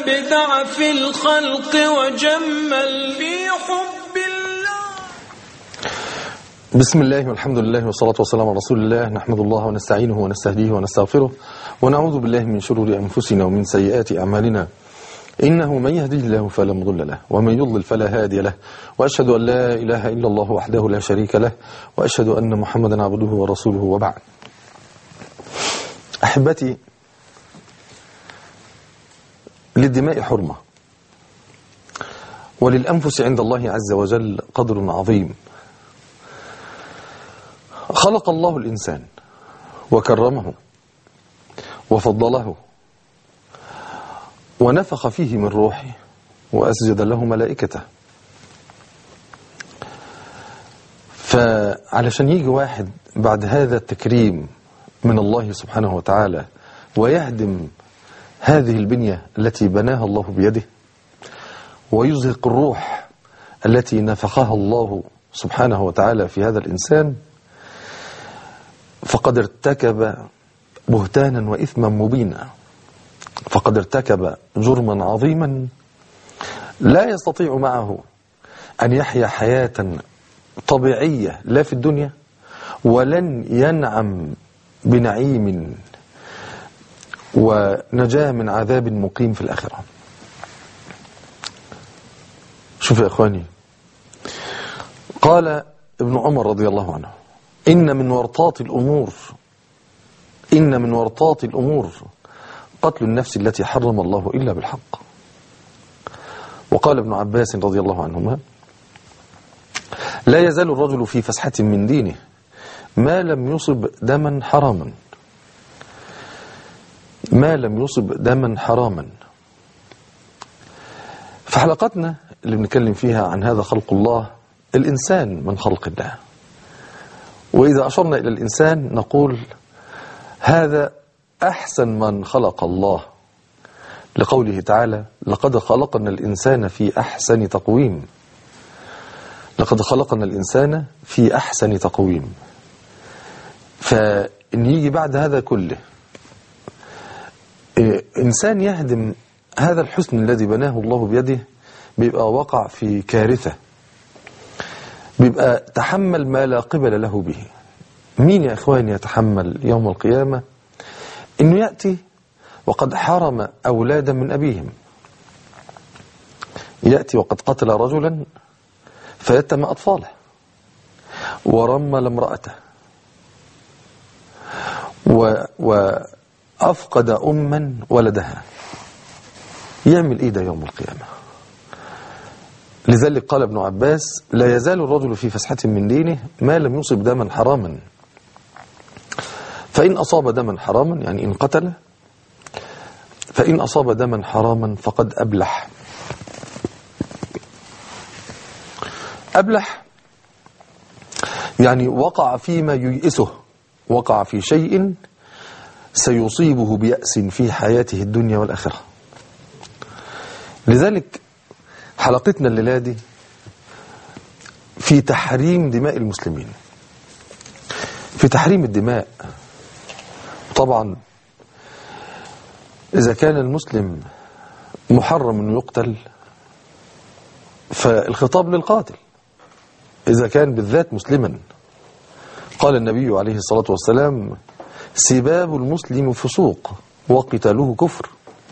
أبدع في الخلق وجمل في حب الله بسم الله والحمد لله والصلاة والسلام على رسول الله نحمد الله ونستعينه ونستهديه ونستغفره ونعوذ بالله من شرور أنفسنا ومن سيئات أعمالنا إنه من يهدي الله فلا مضل له ومن يضلل فلا هادي له وأشهد أن لا إله إلا الله وحده لا شريك له وأشهد أن محمدا عبده ورسوله وبعد أحبتي للدماء حرمة وللأنفس عند الله عز وجل قدر عظيم خلق الله الإنسان وكرمه وفضله ونفخ فيه من روحه وأسجد له ملائكته فعلشان يجي واحد بعد هذا التكريم من الله سبحانه وتعالى ويهدم هذه البنية التي بناها الله بيده ويزهق الروح التي نفخها الله سبحانه وتعالى في هذا الإنسان فقد ارتكب بهتانا وإثما مبينا فقد ارتكب جرما عظيما لا يستطيع معه أن يحيا حياة طبيعية لا في الدنيا ولن ينعم بنعيم ونجاة من عذاب مقيم في الآخرة شوف يا إخواني قال ابن عمر رضي الله عنه إن من ورطات الأمور إن من ورطات الأمور قتل النفس التي حرم الله إلا بالحق وقال ابن عباس رضي الله عنهما لا يزال الرجل في فسحة من دينه ما لم يصب دما حراما ما لم يصب دما حراما في حلقتنا اللي بنتكلم فيها عن هذا خلق الله الإنسان من خلق الله وإذا أشرنا إلى الإنسان نقول هذا أحسن من خلق الله لقوله تعالى لقد خلقنا الإنسان في أحسن تقويم لقد خلقنا الإنسان في أحسن تقويم فإن يجي بعد هذا كله إنسان يهدم هذا الحسن الذي بناه الله بيده بيبقى وقع في كارثة بيبقى تحمل ما لا قبل له به مين يا إخواني يتحمل يوم القيامة إنه يأتي وقد حرم أولادا من أبيهم يأتي وقد قتل رجلا فيتم أطفاله ورمل امرأته و وأفقد أما ولدها يعمل إيه ده يوم القيامة لذلك قال ابن عباس لا يزال الرجل في فسحة من دينه ما لم يصب دما حراما فإن أصاب دما حراما يعني إن قتل فإن أصاب دما حراما فقد أبلح أبلح يعني وقع فيما ييئسه وقع في شيء سيصيبه بيأس في حياته الدنيا والآخرة لذلك حلقتنا الليلة دي في تحريم دماء المسلمين في تحريم الدماء طبعا إذا كان المسلم محرم أنه يقتل فالخطاب للقاتل إذا كان بالذات مسلما قال النبي عليه الصلاة والسلام سباب المسلم فسوق وقتاله كفر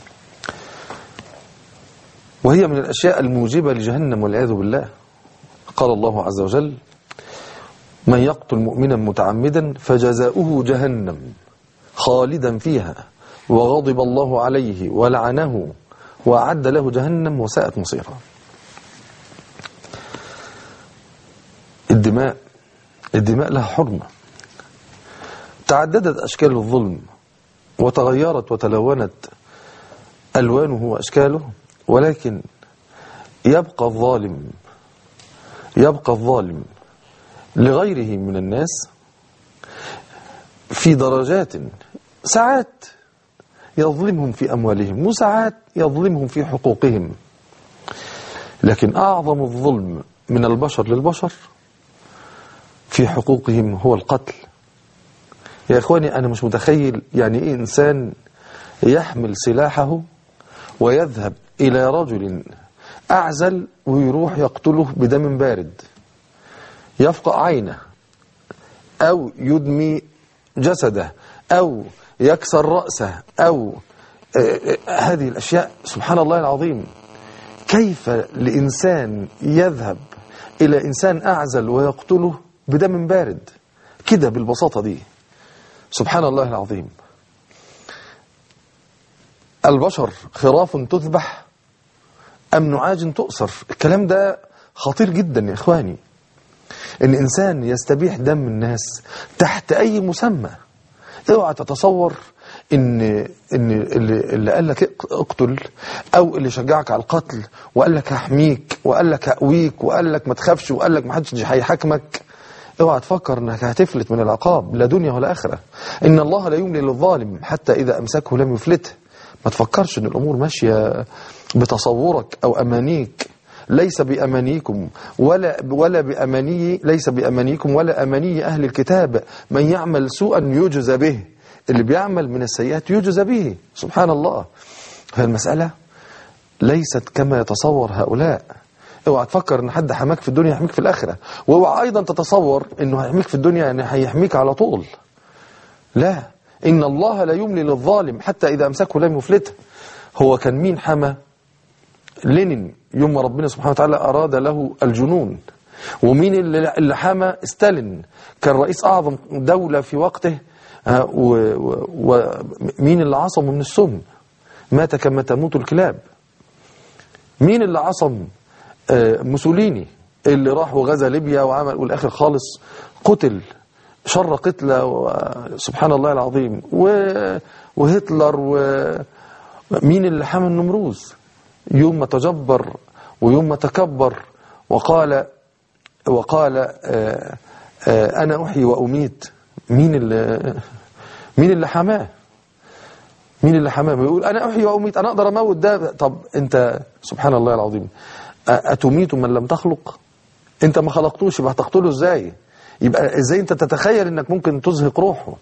وهي من الأشياء الموجبة لجهنم والعياذ بالله قال الله عز وجل من يقتل مؤمنا متعمدا فجزاؤه جهنم خالدا فيها وغضب الله عليه ولعنه وأعد له جهنم وساءت مصيرا الدماء الدماء لها حرمة تعددت أشكال الظلم وتغيرت وتلونت ألوانه وأشكاله ولكن يبقى الظالم يبقى الظالم لغيره من الناس في درجات ساعات يظلمهم في أموالهم وساعات يظلمهم في حقوقهم لكن أعظم الظلم من البشر للبشر في حقوقهم هو القتل يا إخواني أنا مش متخيل يعني إيه إنسان يحمل سلاحه ويذهب إلى رجل أعزل ويروح يقتله بدم بارد يفقع عينه أو يدمي جسده أو يكسر رأسه أو آه، آه، هذه الأشياء سبحان الله العظيم كيف لإنسان يذهب إلى إنسان أعزل ويقتله بدم بارد كده بالبساطة دي سبحان الله العظيم البشر خراف تذبح أم نعاج تؤسر الكلام ده خطير جدا يا إخواني إن إنسان يستبيح دم الناس تحت أي مسمى اوعى تتصور ان ان اللي, اللي قال لك اقتل او اللي شجعك على القتل وقال لك هحميك وقال لك هقويك وقال لك ما تخافش وقال لك ما حدش هيحاكمك اوعى تفكر انك هتفلت من العقاب لا دنيا ولا اخره ان الله لا يملي للظالم حتى اذا امسكه لم يفلته ما تفكرش ان الامور ماشيه بتصورك او امانيك ليس بامانيكم ولا ولا باماني ليس بامانيكم ولا اماني اهل الكتاب من يعمل سوءا يجزى به اللي بيعمل من السيئات يجزى به سبحان الله فالمساله ليست كما يتصور هؤلاء اوعى تفكر ان حد حماك في الدنيا يحميك في الاخره واوعى ايضا تتصور انه هيحميك في الدنيا يعني هيحميك على طول لا ان الله لا يملي للظالم حتى اذا امسكه لم يفلته هو كان مين حمى لينين يوم ما ربنا سبحانه وتعالى اراد له الجنون ومين اللي اللي حمى ستالين كان رئيس اعظم دوله في وقته آه، و- و- ومين اللي عصمه من السم مات كما تموت الكلاب مين اللي عصم آه، موسوليني اللي راح وغزا ليبيا وعمل والاخر خالص قتل شر قتلة و- سبحان الله العظيم و- وهتلر ومين اللي حمى النمروز يوم ما تجبر ويوم ما تكبر وقال وقال آه، آه، أنا أحيي وأميت مين اللي مين اللي حماه مين اللي حماه بيقول انا احيي واميت انا اقدر اموت ده طب انت سبحان الله العظيم أ- اتميت من لم تخلق انت ما خلقتوش يبقى هتقتله ازاي يبقى ازاي انت تتخيل انك ممكن تزهق روحه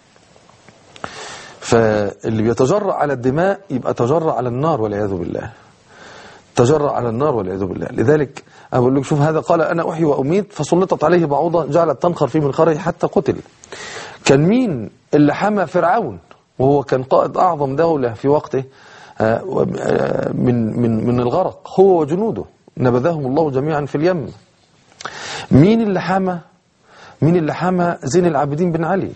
فاللي بيتجرأ على الدماء يبقى تجرأ على النار والعياذ بالله تجرأ على النار والعياذ بالله لذلك أنا بقول لك شوف هذا قال أنا أحيي وأميت فسلطت عليه بعوضة جعلت تنخر في منخره حتى قتل كان مين اللي حمى فرعون وهو كان قائد أعظم دولة في وقته آه، و- آه، من من من الغرق هو وجنوده نبذهم الله جميعا في اليم مين اللي حمى مين اللي حمى زين العابدين بن علي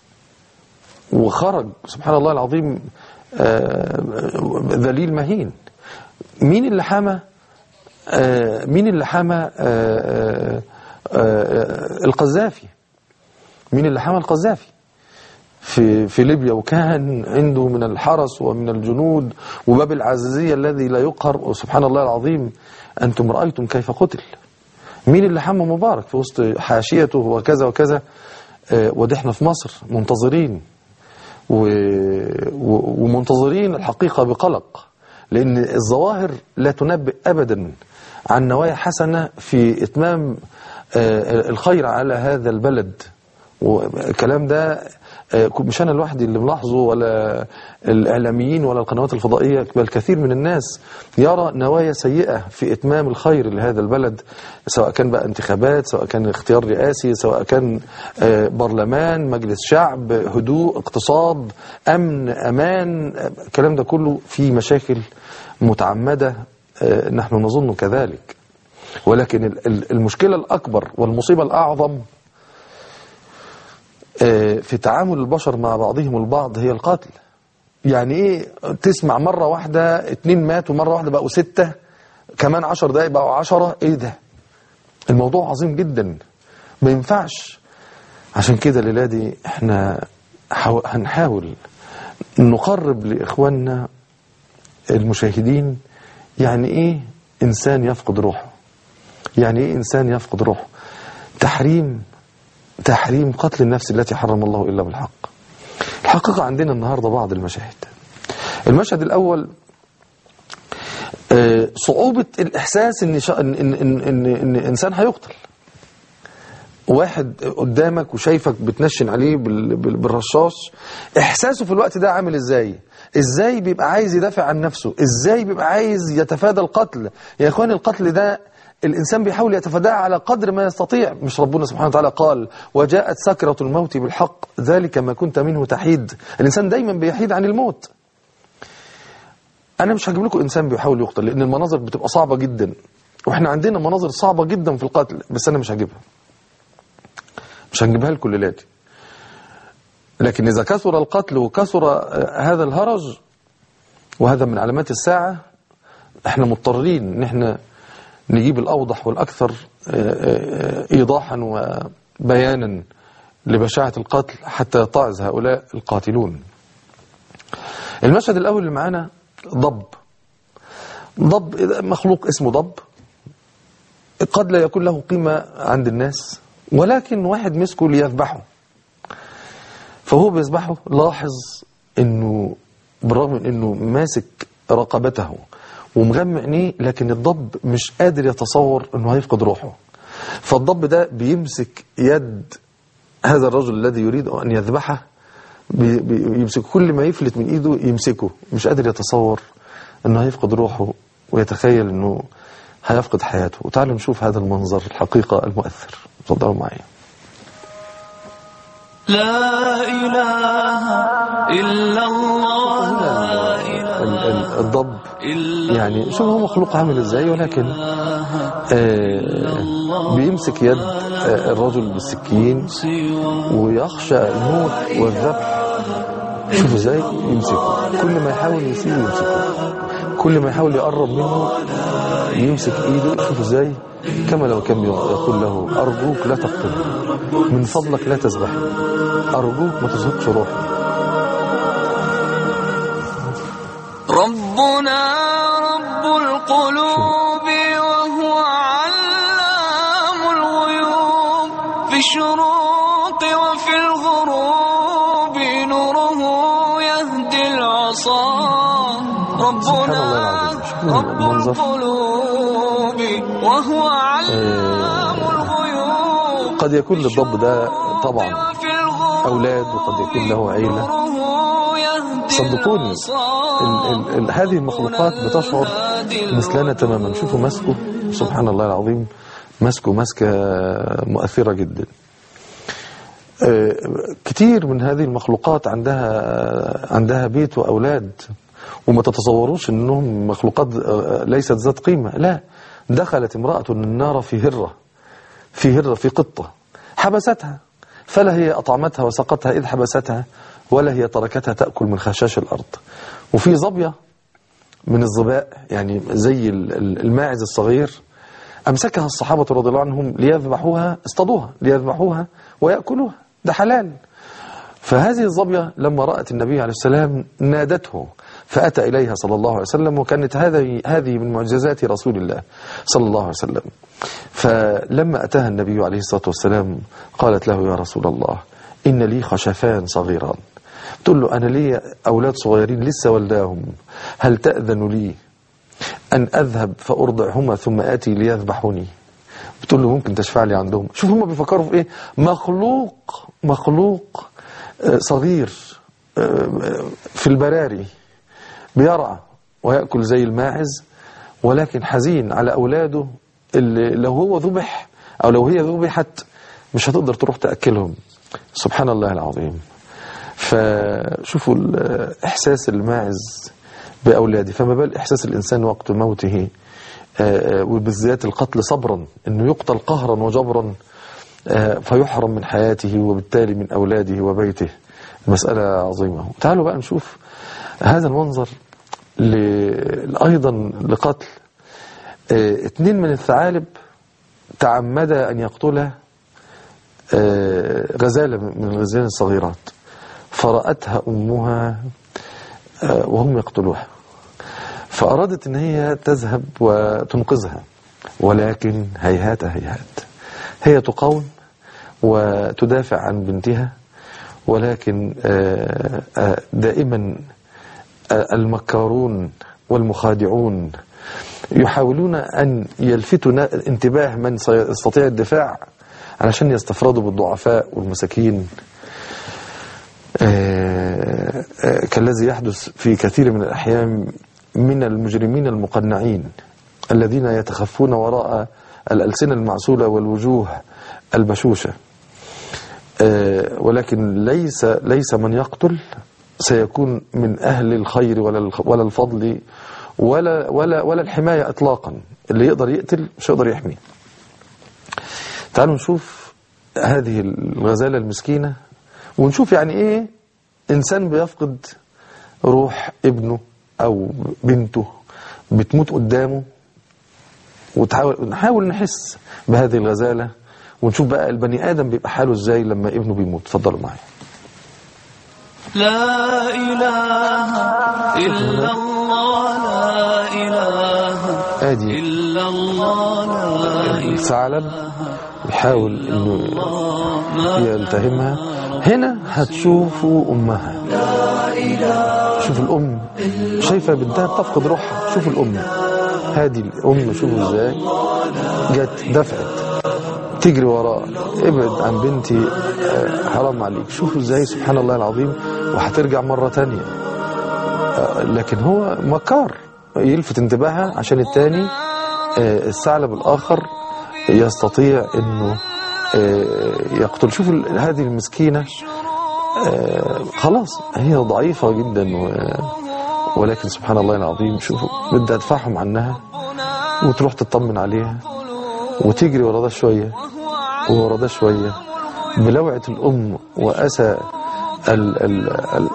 وخرج سبحان الله العظيم آه، ذليل مهين مين اللي حمى آه، مين اللي حمى آه، آه، آه، القذافي مين اللي حمى القذافي في في ليبيا وكان عنده من الحرس ومن الجنود وباب العزيزية الذي لا يقهر وسبحان الله العظيم أنتم رأيتم كيف قتل مين اللي حمى مبارك في وسط حاشيته وكذا وكذا آه، وده احنا في مصر منتظرين و... و... ومنتظرين الحقيقة بقلق لأن الظواهر لا تنبئ أبدا عن نوايا حسنة في إتمام آه، الخير على هذا البلد والكلام ده آه، مش أنا لوحدي اللي ملاحظه ولا الإعلاميين ولا القنوات الفضائية بل كثير من الناس يرى نوايا سيئة في إتمام الخير لهذا البلد سواء كان بقى انتخابات سواء كان اختيار رئاسي سواء كان آه، برلمان مجلس شعب هدوء اقتصاد أمن أمان آه، الكلام ده كله فيه مشاكل متعمدة آه، نحن نظن كذلك ولكن ال- ال- المشكلة الأكبر والمصيبة الأعظم آه، في تعامل البشر مع بعضهم البعض هي القتل يعني ايه تسمع مرة واحدة اتنين ماتوا مرة واحدة بقوا ستة كمان عشر دقايق بقوا عشرة ايه ده الموضوع عظيم جدا ما ينفعش عشان كده الليلة دي احنا حاو- هنحاول نقرب لإخواننا المشاهدين يعني ايه انسان يفقد روحه يعني ايه انسان يفقد روحه تحريم تحريم قتل النفس التي حرم الله الا بالحق الحقيقه عندنا النهارده بعض المشاهد المشهد الاول آه، صعوبه الاحساس ان شا... ان ان ان, إن, إن انسان هيقتل واحد قدامك وشايفك بتنشن عليه بال- بال- بالرشاش احساسه في الوقت ده عامل ازاي ازاي بيبقى عايز يدافع عن نفسه ازاي بيبقى عايز يتفادى القتل يا اخوان القتل ده الانسان بيحاول يتفاداه على قدر ما يستطيع مش ربنا سبحانه وتعالى قال وجاءت سكرة الموت بالحق ذلك ما كنت منه تحيد الانسان دايما بيحيد عن الموت انا مش هجيب لكم انسان بيحاول يقتل لان المناظر بتبقى صعبة جدا واحنا عندنا مناظر صعبة جدا في القتل بس انا مش هجيبها مش هنجيبها لكم ليلاتي لكن إذا كثر القتل وكثر آه، هذا الهرج وهذا من علامات الساعة احنا مضطرين ان احنا نجيب الأوضح والأكثر آه، آه، إيضاحا وبيانا لبشاعة القتل حتى يتعظ هؤلاء القاتلون المشهد الأول اللي معانا ضب ضب مخلوق اسمه ضب قد لا يكون له قيمة عند الناس ولكن واحد مسكه ليذبحه فهو بيذبحه لاحظ انه بالرغم من انه ماسك رقبته ومغمى عينيه لكن الضب مش قادر يتصور انه هيفقد روحه فالضب ده بيمسك يد هذا الرجل الذي يريد ان يذبحه بي- بي- يمسك كل ما يفلت من ايده يمسكه مش قادر يتصور انه هيفقد روحه ويتخيل انه هيفقد حياته وتعالوا نشوف هذا المنظر الحقيقة المؤثر تفضلوا معي لا إله إلا الله لا إله ال- ال- الضب إلا يعني شوف هو مخلوق عامل ازاي ولكن آه بيمسك يد آه الرجل بالسكين سوى ويخشى الموت والذبح شوف ازاي يمسكه كل ما يحاول يسيبه يمسكه كل ما يحاول يقرب منه يمسك ايده شوف ازاي كما لو كان يقول له ارجوك لا تقتله من فضلك لا تذبحني ارجوك ما تزهقش روحي ربنا رب القلوب وهو علام الغيوب في الشروق وفي الغروب نوره يهدي العصا سبحان ربنا الله العظيم. شوفوا رب المنظر. القلوب وهو علام الغيوب قد يكون للضب ده طبعا وفي الغروب اولاد وقد يكون له عيله نوره يهدي صدقوني العصا ال ال ال هذه المخلوقات بتشعر مثلنا تماما شوفوا مسكه سبحان الله العظيم مسكه مسكة مؤثرة جدا آه، كتير من هذه المخلوقات عندها عندها بيت وأولاد وما تتصوروش انهم مخلوقات آه، ليست ذات قيمة لا دخلت امرأة النار في هرة في هرة في قطة حبستها فلا هي أطعمتها وسقتها إذ حبستها ولا هي تركتها تأكل من خشاش الأرض وفي ظبية من الظباء يعني زي ال- ال- الماعز الصغير أمسكها الصحابة رضي الله عنهم ليذبحوها اصطادوها ليذبحوها ويأكلوها ده حلال فهذه الظبية لما رأت النبي عليه السلام نادته فأتى إليها صلى الله عليه وسلم وكانت هذه هذه من معجزات رسول الله صلى الله عليه وسلم فلما أتاها النبي عليه الصلاة والسلام قالت له يا رسول الله إن لي خشفان صغيران تقول له أنا لي أولاد صغيرين لسه ولداهم هل تأذن لي أن أذهب فأرضعهما ثم آتي ليذبحوني بتقول له ممكن تشفع لي عندهم شوف هم بيفكروا في إيه مخلوق مخلوق آه، صغير آه، في البراري بيرعى ويأكل زي الماعز ولكن حزين على أولاده اللي لو هو ذبح أو لو هي ذبحت مش هتقدر تروح تأكلهم سبحان الله العظيم فشوفوا ال- إحساس الماعز بأولاده فما بال إحساس الإنسان وقت موته آه، آه، وبالذات القتل صبرا أنه يقتل قهرا وجبرا آه، فيحرم من حياته وبالتالي من أولاده وبيته مسألة عظيمة تعالوا بقى نشوف هذا المنظر ل- أيضا لقتل آه، اتنين من الثعالب تعمد أن يقتل آه، غزالة من الغزالين الصغيرات فرأتها أمها آه، وهم يقتلوها فأرادت أن هي تذهب وتنقذها ولكن هيهات هيهات هي تقاوم وتدافع عن بنتها ولكن آه، آه، دائما آه، المكارون والمخادعون يحاولون أن يلفتوا نا- انتباه من سيستطيع الدفاع علشان يستفردوا بالضعفاء والمساكين آه، آه، كالذي يحدث في كثير من الأحيان من المجرمين المقنعين الذين يتخفون وراء الألسنة المعسولة والوجوه البشوشة آه، ولكن ليس ليس من يقتل سيكون من أهل الخير ولا الخ- ولا الفضل ولا ولا ولا الحماية إطلاقا اللي يقدر يقتل مش يقدر يحمي تعالوا نشوف هذه الغزالة المسكينة ونشوف يعني إيه إنسان بيفقد روح ابنه أو بنته بتموت قدامه وتحاول نحاول نحس بهذه الغزالة ونشوف بقى البني آدم بيبقى حاله إزاي لما ابنه بيموت اتفضلوا معايا لا إله إلا الله لا إله ادي إلا الله لا إله الثعلب يحاول انه يلتهمها هنا هتشوفوا امها شوف الام شايفه بنتها بتفقد روحها شوف الام هذه الام شوفوا ازاي جت دفعت تجري وراه ابعد عن بنتي آه، حرام عليك شوفوا ازاي سبحان الله العظيم وهترجع مرة تانية آه، لكن هو مكار يلفت انتباهها عشان التاني آه، الثعلب الآخر يستطيع انه آه، يقتل شوف ال- هذه المسكينة آه، خلاص هي ضعيفة جدا و ولكن سبحان الله العظيم شوفوا بدها تدفعهم عنها وتروح تطمن عليها وتجري ورا ده شوية وورا ده شوية بلوعة الأم وأسى ال ال ال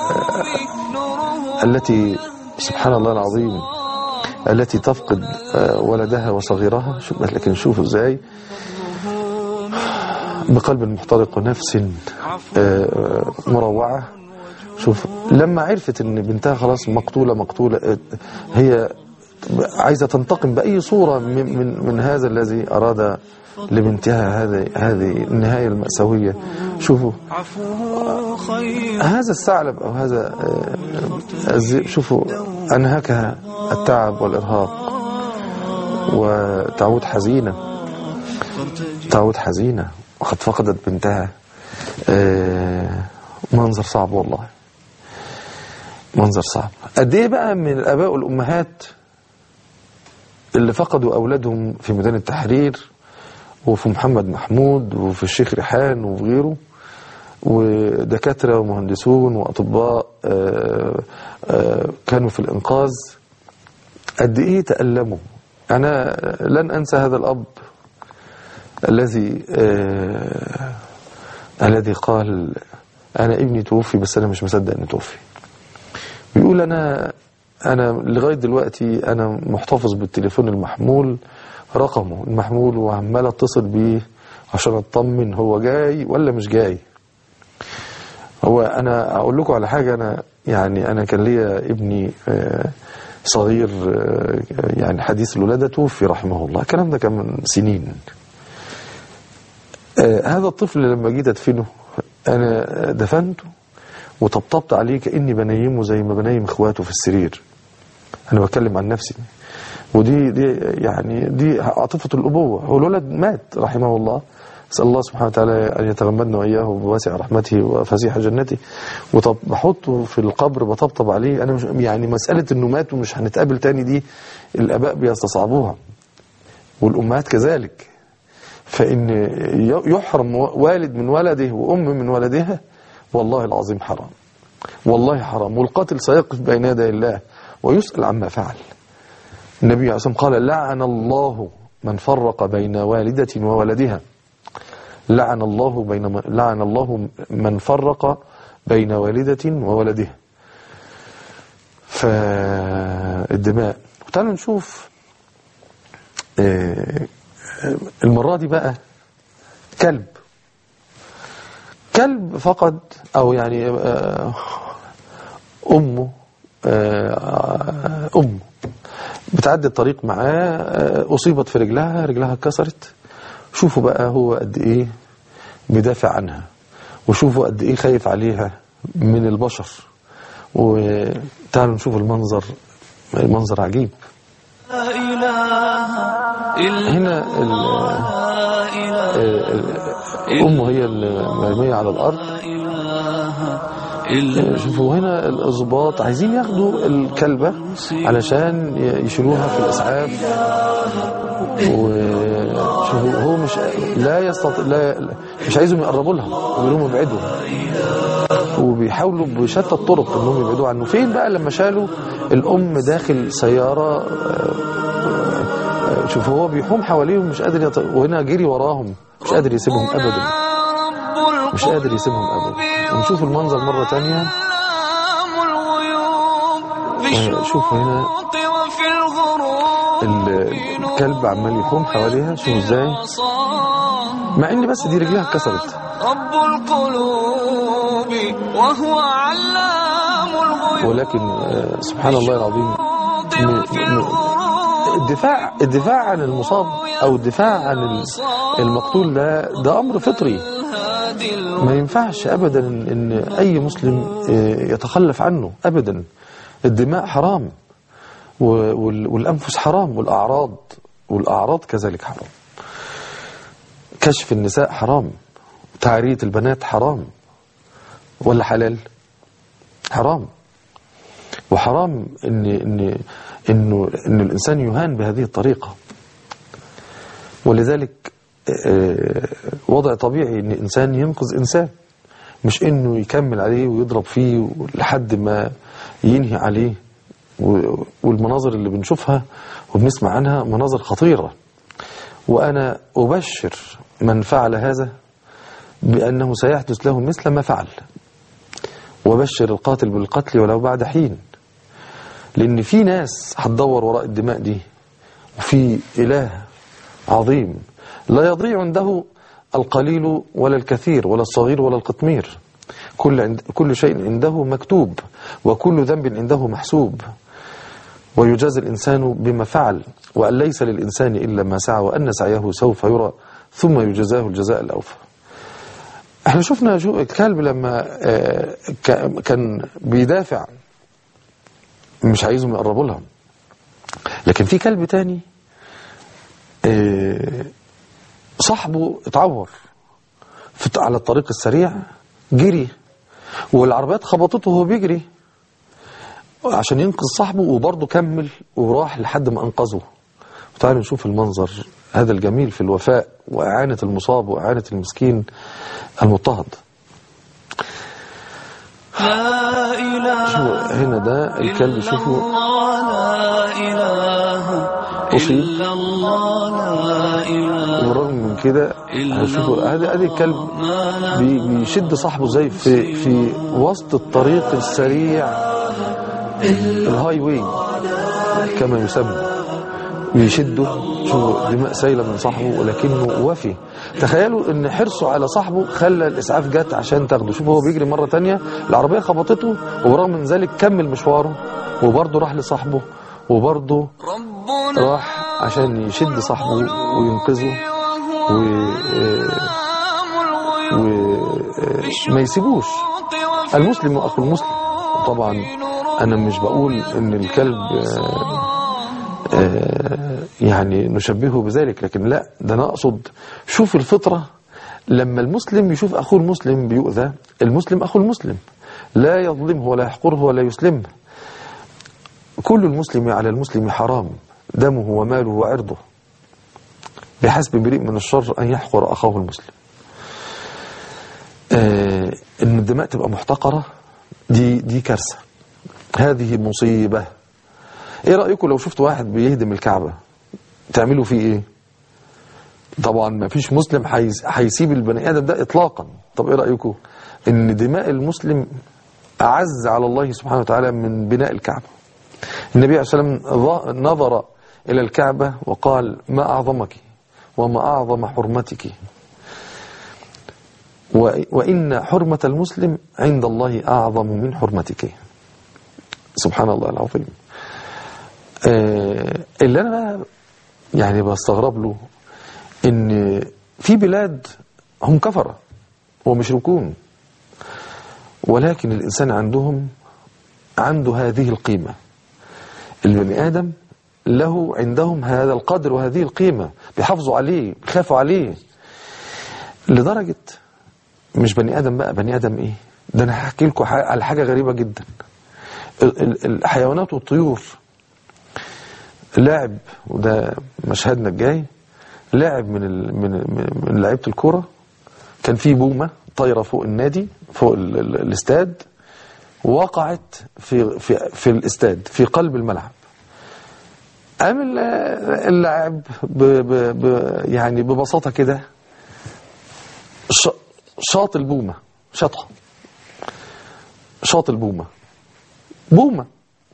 التي سبحان الله العظيم التي تفقد آه، ولدها وصغيرها شوف لكن شوفوا ازاي بقلب محترق ونفس آه، مروعة شوف لما عرفت ان بنتها خلاص مقتولة مقتولة آه، هي عايزة تنتقم بأي صورة من, من, من هذا الذي أراد لبنتها هذه هذه النهاية المأساوية شوفوا عفوه خير هذا الثعلب أو هذا آه، الذئب شوفوا أنهكها التعب والإرهاق وتعود حزينة تعود حزينة وقد فقدت بنتها آه، منظر صعب والله منظر صعب قد ايه بقى من الاباء والامهات اللي فقدوا اولادهم في ميدان التحرير وفي محمد محمود وفي الشيخ ريحان وفي غيره ودكاترة ومهندسون وأطباء آه، آه، كانوا في الإنقاذ قد إيه تألموا أنا لن أنسى هذا الأب الذي آه، الذي قال أنا ابني توفي بس أنا مش مصدق إنه توفي بيقول أنا أنا لغاية دلوقتي أنا محتفظ بالتليفون المحمول رقمه المحمول وعمال أتصل بيه عشان أطمن هو جاي ولا مش جاي هو أنا أقول لكم على حاجة أنا يعني أنا كان ليا ابني آه، صغير آه، يعني حديث الولادة توفي رحمه الله الكلام ده كان من سنين آه، هذا الطفل لما جيت أدفنه أنا دفنته وطبطبت عليه كأني بنيمه زي ما بنيم إخواته في السرير أنا بتكلم عن نفسي ودي دي يعني دي عاطفة الأبوة هو الولد مات رحمه الله أسأل الله سبحانه وتعالى أن يتغمدنا وإياه بواسع رحمته وفسيح جنته وطب بحطه في القبر بطبطب عليه أنا مش يعني مسألة إنه مات ومش هنتقابل تاني دي الآباء بيستصعبوها والأمهات كذلك فإن يحرم والد من ولده وأم من ولدها والله العظيم حرام والله حرام والقاتل سيقف بين يدي الله ويسأل عما فعل النبي عليه الصلاة والسلام قال لعن الله من فرق بين والدة وولدها لعن الله بين لعن الله من فرق بين والدة وولدها فالدماء تعالوا نشوف آه، آه، المرة دي بقى كلب كلب فقد أو يعني آه، أمه آه، أمه بتعدي الطريق معاه آه، أصيبت في رجلها رجلها اتكسرت شوفوا بقى هو قد إيه بيدافع عنها وشوفوا قد إيه خايف عليها من البشر وتعالوا نشوف المنظر المنظر عجيب لا إله هنا ال- الأم هي المرمية على الأرض شوفوا هنا الأضباط عايزين ياخدوا الكلبة علشان يشيلوها في الإسعاف وشوفوا هو مش لا يستطيع لا مش عايزهم يقربوا لها ويقولوا لهم ابعدوا وبيحاولوا بشتى الطرق انهم يبعدوا عنه فين بقى لما شالوا الام داخل سياره آه، آه، شوف هو بيحوم حواليهم مش قادر يط... وهنا جري وراهم مش قادر يسيبهم ابدا مش قادر يسيبهم ابدا ونشوف المنظر مره تانية آه، شوفوا هنا وفي الغروب ال- الكلب عمال يحوم حواليها شوفوا ازاي مع ان بس دي رجليها اتكسرت رب القلوب وهو علام الغيوب ولكن آه، سبحان الله العظيم م- وفي م- الغروب الدفاع الدفاع عن المصاب او الدفاع عن ال- المقتول ده ده امر فطري الهادي ما ينفعش ابدا ان إن اي مسلم آه، يتخلف عنه ابدا الدماء حرام و- وال- والانفس حرام والاعراض والاعراض كذلك حرام كشف النساء حرام تعرية البنات حرام ولا حلال حرام وحرام ان ان انه ان الانسان يهان بهذه الطريقه ولذلك آه، وضع طبيعي ان انسان ينقذ انسان مش انه يكمل عليه ويضرب فيه لحد ما ينهي عليه و- والمناظر اللي بنشوفها وبنسمع عنها مناظر خطيره وانا ابشر من فعل هذا بانه سيحدث له مثل ما فعل وبشر القاتل بالقتل ولو بعد حين لان في ناس هتدور وراء الدماء دي وفي اله عظيم لا يضيع عنده القليل ولا الكثير ولا الصغير ولا القطمير كل عند كل شيء عنده مكتوب وكل ذنب عنده محسوب ويجازي الإنسان بما فعل وأن ليس للإنسان إلا ما سعى وأن سعيه سوف يرى ثم يجزاه الجزاء الأوفى احنا شفنا جو الكلب لما آه، ك- كان بيدافع مش عايزهم يقربوا لها لكن في كلب تاني آه، صاحبه اتعور في على الطريق السريع جري والعربيات خبطته وهو بيجري عشان ينقذ صاحبه وبرضه كمل وراح لحد ما انقذه تعالوا نشوف المنظر هذا الجميل في الوفاء وإعانة المصاب وإعانة المسكين المضطهد لا إله شوفوا هنا ده الكلب إلا شوفوا الله لا إله أصيب. إلا الله لا إله بالرغم من كده شوفوا هذا ادي الكلب بي- بيشد صاحبه زي في في وسط الطريق السريع الهاي واي كما يسمى بيشده شوفوا دماء سايله من صاحبه ولكنه وفي تخيلوا ان حرصه على صاحبه خلى الاسعاف جت عشان تاخده شوفوا هو بيجري مره تانية العربيه خبطته وبرغم من ذلك كمل مشواره وبرضه راح لصاحبه وبرضه ربنا راح عشان يشد صاحبه وينقذه و وما يسيبوش المسلم اخو المسلم طبعا انا مش بقول ان الكلب آه، آه، يعني نشبهه بذلك لكن لا ده انا اقصد شوف الفطره لما المسلم يشوف اخوه المسلم بيؤذى المسلم اخو المسلم لا يظلمه ولا يحقره ولا يسلمه كل المسلم على المسلم حرام دمه وماله وعرضه بحسب امرئ من الشر ان يحقر اخاه المسلم آه ان الدماء تبقى محتقره دي دي كارثه هذه مصيبه ايه رايكم لو شفت واحد بيهدم الكعبه تعملوا فيه ايه طبعا ما فيش مسلم هيس- هيسيب البني ادم ده اطلاقا طب ايه رايكم ان دماء المسلم اعز على الله سبحانه وتعالى من بناء الكعبه النبي عليه الصلاه والسلام ظ- نظر الى الكعبه وقال ما اعظمك وما اعظم حرمتك و- وان حرمه المسلم عند الله اعظم من حرمتك سبحان الله العظيم آه، اللي انا بقى يعني بستغرب له ان في بلاد هم كفره ومشركون ولكن الانسان عندهم عنده هذه القيمه البني ادم له عندهم هذا القدر وهذه القيمة بيحافظوا عليه بيخافوا عليه لدرجة مش بني آدم بقى بني آدم إيه ده أنا هحكي لكم ح- على حاجة غريبة جدا ال- ال- الحيوانات والطيور لاعب وده مشهدنا الجاي لاعب من ال... من من- من لعيبه الكوره كان في بومه طايره فوق النادي فوق ال... ال... الاستاد وقعت في في في الاستاد في قلب الملعب قام ال- اللاعب ب... ب... ب... يعني ببساطه كده ش... شاط البومه شاطها شاط البومه بومه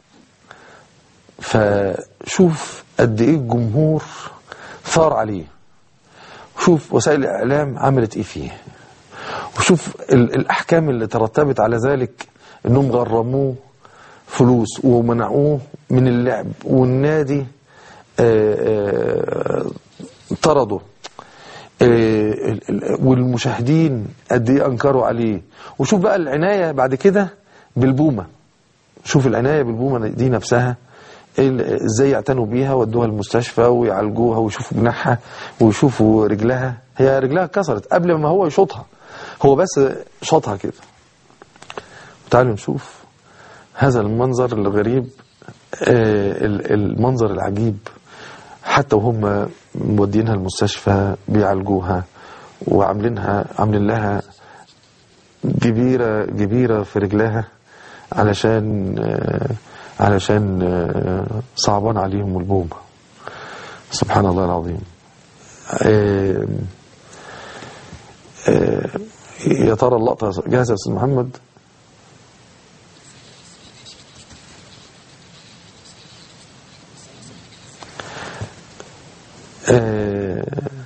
فشوف قد ايه الجمهور ثار عليه شوف وسائل الاعلام عملت ايه فيه وشوف ال- الاحكام اللي ترتبت على ذلك انهم غرموه فلوس ومنعوه من اللعب والنادي آه، آه، طرده آه، ال- ال- والمشاهدين قد ايه انكروا عليه وشوف بقى العنايه بعد كده بالبومه شوف العنايه بالبومه دي نفسها إيه ال- ازاي يعتنوا بيها ودوها المستشفى ويعالجوها ويشوفوا جناحها ويشوفوا رجلها هي رجلها اتكسرت قبل ما هو يشوطها هو بس شاطها كده تعالوا نشوف هذا المنظر الغريب آه، ال- المنظر العجيب حتى وهم مودينها المستشفى بيعالجوها وعاملينها عاملين لها جبيرة جبيرة في رجلها علشان آه، علشان آه، صعبان عليهم البومة سبحان الله العظيم آه، آه، يا ترى اللقطة جاهزة يا أستاذ محمد آه،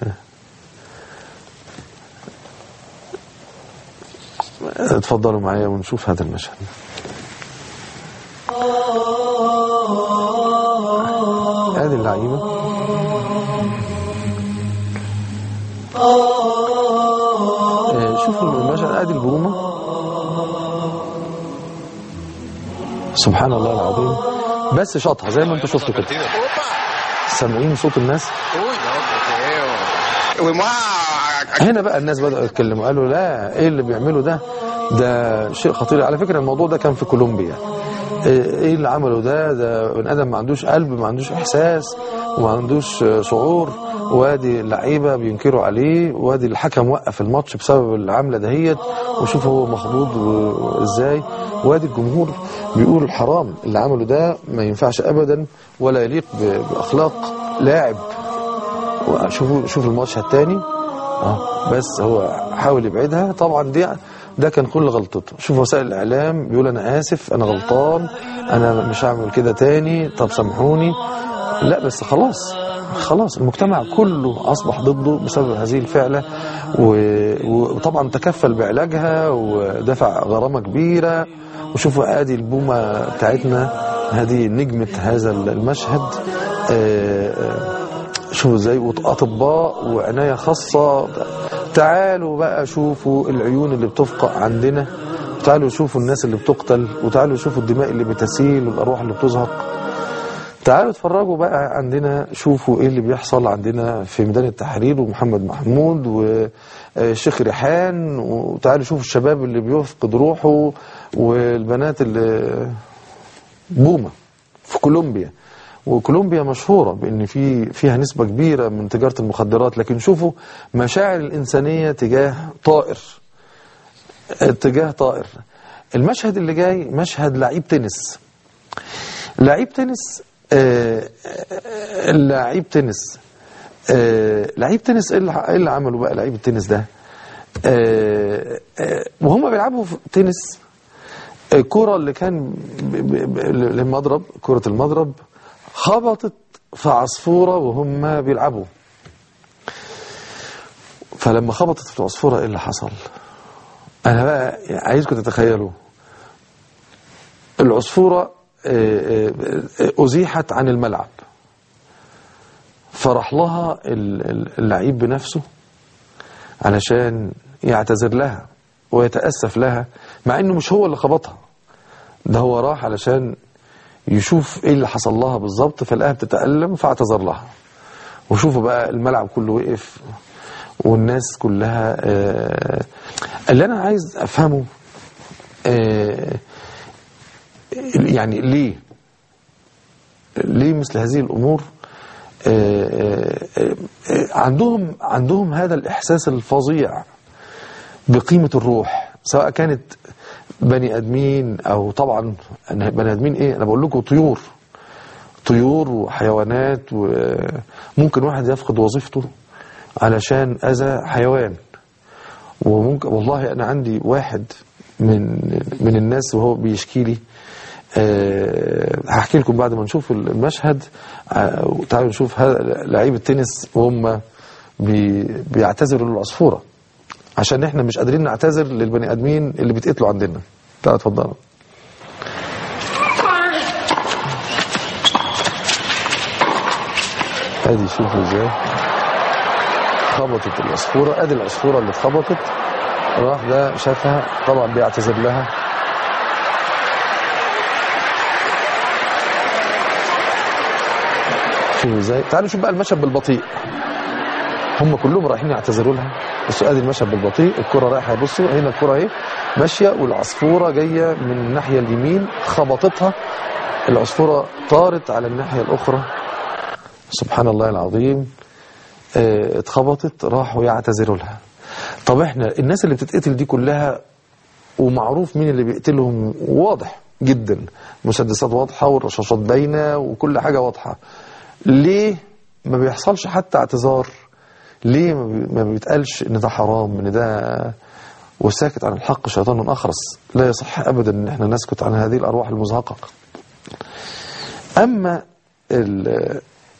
اتفضلوا معايا ونشوف هذا المشهد هذه اللعيبة آه، شوفوا المشهد ادي البرومة سبحان الله العظيم بس شاطها زي ما انتم شفتوا كده سامعين صوت الناس هنا بقى الناس بدأوا يتكلموا قالوا لا ايه اللي بيعملوا ده ده شيء خطير على فكرة الموضوع ده كان في كولومبيا ايه إيه اللي عمله ده ده بني ادم ما عندوش قلب ما عندوش احساس وما عندوش آه، شعور وادي اللعيبه بينكروا عليه وادي الحكم وقف الماتش بسبب العمله دهيت وشوف هو مخضوض و- وازاي وادي الجمهور بيقول حرام اللي عمله ده ما ينفعش ابدا ولا يليق ب- باخلاق لاعب وشوفوا شوف الماتش الثاني اه بس هو حاول يبعدها طبعا دي ده كان كل غلطته شوف وسائل الاعلام بيقول انا اسف انا غلطان انا مش هعمل كده تاني طب سامحوني لا بس خلاص خلاص المجتمع كله اصبح ضده بسبب هذه الفعله و- وطبعا تكفل بعلاجها ودفع غرامه كبيره وشوفوا ادي البومه بتاعتنا هذه نجمه هذا المشهد آه، آه، شوفوا ازاي واطباء وعنايه خاصه تعالوا بقى شوفوا العيون اللي بتفقع عندنا تعالوا شوفوا الناس اللي بتقتل وتعالوا شوفوا الدماء اللي بتسيل والارواح اللي بتزهق تعالوا اتفرجوا بقى عندنا شوفوا ايه اللي بيحصل عندنا في ميدان التحرير ومحمد محمود والشيخ ريحان وتعالوا شوفوا الشباب اللي بيفقد روحه والبنات اللي بوما في كولومبيا وكولومبيا مشهورة بأن في فيها نسبة كبيرة من تجارة المخدرات لكن شوفوا مشاعر الإنسانية تجاه طائر تجاه طائر المشهد اللي جاي مشهد لعيب تنس لعيب تنس آه، آه، لعيب تنس آه، لعيب تنس ايه اللي إيه اللي عمله بقى لعيب التنس ده آه، آه، وهم بيلعبوا في تنس الكرة اللي كان ب- ب- ب- المضرب كرة المضرب خبطت في عصفورة وهم بيلعبوا فلما خبطت في العصفورة ايه اللي حصل انا بقى عايزكم تتخيلوا العصفورة آه، آه، أزيحت عن الملعب فراح لها ال- ال- اللعيب بنفسه علشان يعتذر لها ويتأسف لها مع انه مش هو اللي خبطها ده هو راح علشان يشوف ايه اللي حصل لها بالظبط فلقاها بتتألم فاعتذر لها وشوفوا بقى الملعب كله وقف والناس كلها آه، اللي انا عايز افهمه آه، يعني ليه ليه مثل هذه الامور آه، آه، آه، عندهم عندهم هذا الاحساس الفظيع بقيمه الروح سواء كانت بني ادمين او طبعا أنا بني ادمين ايه انا بقول لكم طيور طيور وحيوانات وممكن واحد يفقد وظيفته علشان اذى حيوان وممكن والله انا عندي واحد من من الناس وهو بيشكي لي أه هحكي لكم بعد ما نشوف المشهد أه تعالوا نشوف هذا لعيب التنس وهم بي بيعتذروا للعصفوره عشان احنا مش قادرين نعتذر للبني ادمين اللي بيتقتلوا عندنا تعالوا اتفضلوا ادي شوفوا ازاي خبطت العصفوره ادي العصفوره اللي اتخبطت راح ده شافها طبعا بيعتذر لها شوفوا ازاي تعالوا نشوف بقى المشهد بالبطيء هم كلهم رايحين يعتذروا لها بصوا ادي المشهد بالبطيء الكره رايحه بصوا هنا الكره اهي ماشيه والعصفوره جايه من الناحيه اليمين خبطتها العصفوره طارت على الناحيه الاخرى سبحان الله العظيم اه اتخبطت راحوا يعتذروا لها طب احنا الناس اللي بتتقتل دي كلها ومعروف مين اللي بيقتلهم واضح جدا مسدسات واضحه والرشاشات باينه وكل حاجه واضحه ليه ما بيحصلش حتى اعتذار ليه ما بي- ما بيتقالش ان ده حرام ان ده وساكت عن الحق شيطان اخرس لا يصح ابدا ان احنا نسكت عن هذه الارواح المزهقه اما ال-